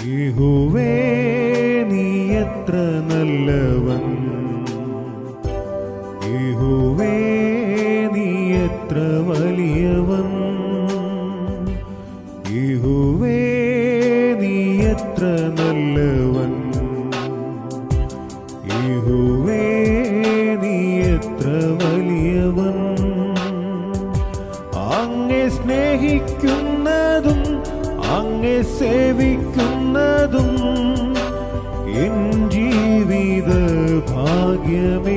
യഹോവേ നീ എത്ര നല്ലവൻ യഹോവേ നീ എത്ര വലിയവൻ യഹോവേ നീ എത്ര നല്ലവൻ യഹോവേ നീ എത്ര വലിയവൻ അങ്ങെ സ്നേഹിക്കുന്നതും അങ്ങെ സേവിക്കുന്നതും എൻ ജീവിത ഭാഗ്യമേ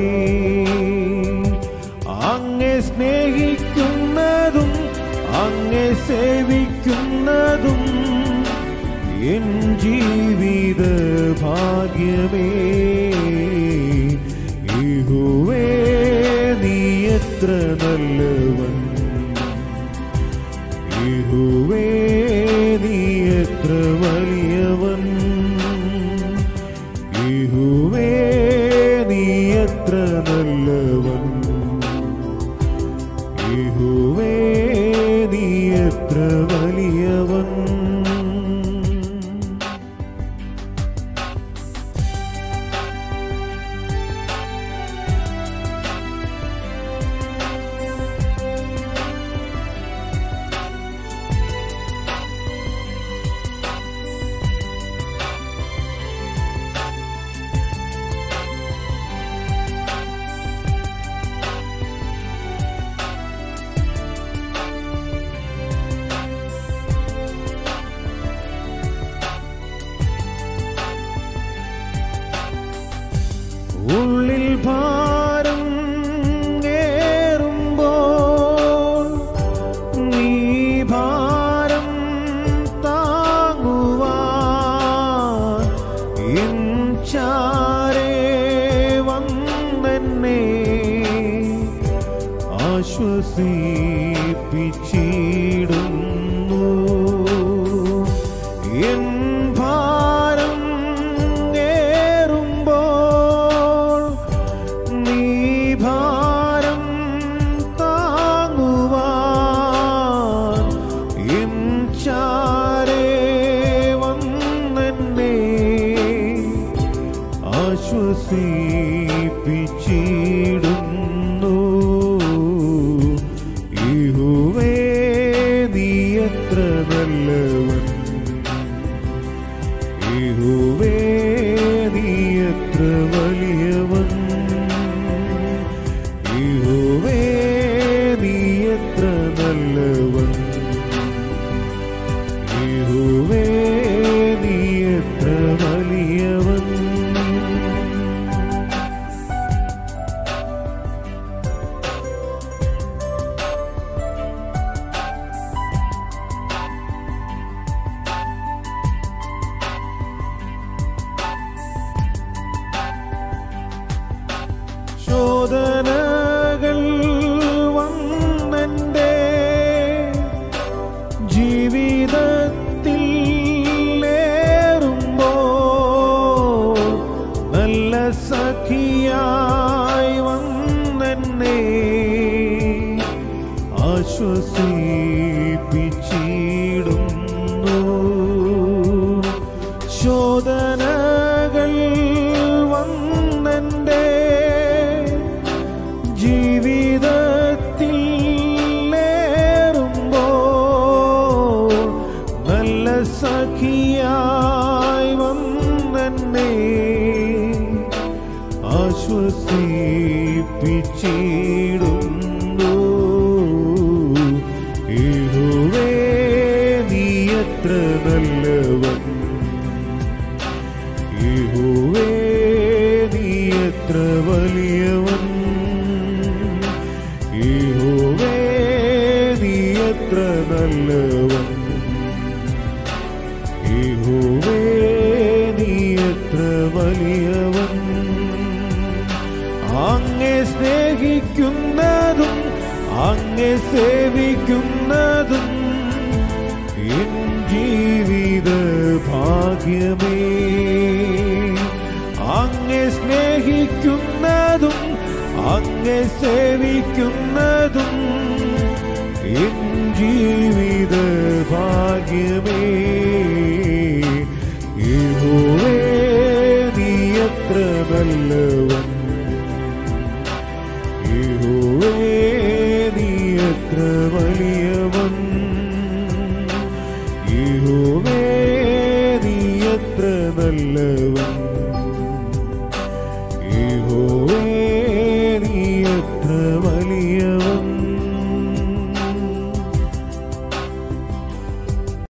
അങ്ങെ സ്നേഹിക്കുന്നതും അങ്ങെ സേവിക്കുന്നതും എൻ ജീവിത ഭാഗ്യമേ യഹോവേ നീ എത്ര നല്ലവൻ യഹോവേ നീ എത്ര വലിയവൻ യഹോവേ നീ എത്ര നല്ലവൻ യഹോവേ നീ എത്ര വലിയവൻ ഉള്ളിൽ ഭാരം ഏറുമ്പോൾ നീ ഭാരം താങ്ങുവാൻ എൻ ചാരേ വന്നെന്നെ ആശ്വസിപ്പിച്ചിടുന്നു എൻ ഭാരം ഏറുമ്പോൾ നീ ഭാരം താങ്ങുവാൻ എൻ ചാരേ വന്നെന്നെ ആശ്വസിപ്പിച്ചിടുന്നു യഹോവേ നീ എത്ര നല്ലവൻ യഹോവേ നീ എത്ര വലിയവൻ യഹോവേ നീ എത്ര നല്ലവൻ യഹോവേ നീ എത്ര വലിയവൻ ശോധനകൾ വന്നെൻ്റെ ജീവിതത്തിൽ ഏറുമ്പോൾ നല്ല സഖിയായി വന്നെന്നെ ആശ്വസിപ്പിച്ചിടുന്നു ശോധനകൾ വന്നെൻ്റെ ജീവിതത്തിൽ ഏറുമ്പോൾ നല്ല സഖിയായി വന്നെന്നെ ആശ്വസിപ്പിച്ചിടുന്നു യഹോവേ നീ എത്ര നല്ലവൻ യഹോവേ നീ എത്ര വലിയവൻ യഹോവേ നീ എത്ര നല്ലവൻ യഹോവേ നീ എത്ര വലിയവൻ അങ്ങെ സ്നേഹിക്കുന്നതും അങ്ങെ സേവിക്കുന്നതും എൻ ജീവിത ഭാഗ്യമേ അങ്ങെ സ്നേഹിക്കുന്നതും അങ്ങെ സേവിക്കുന്നതും എൻ ജീവിത ഭാഗ്യമേ നല്ലവൻ യഹോവേ നീ എത്ര വലിയവൻ യഹോവേ നീ എത്ര നല്ലവൻ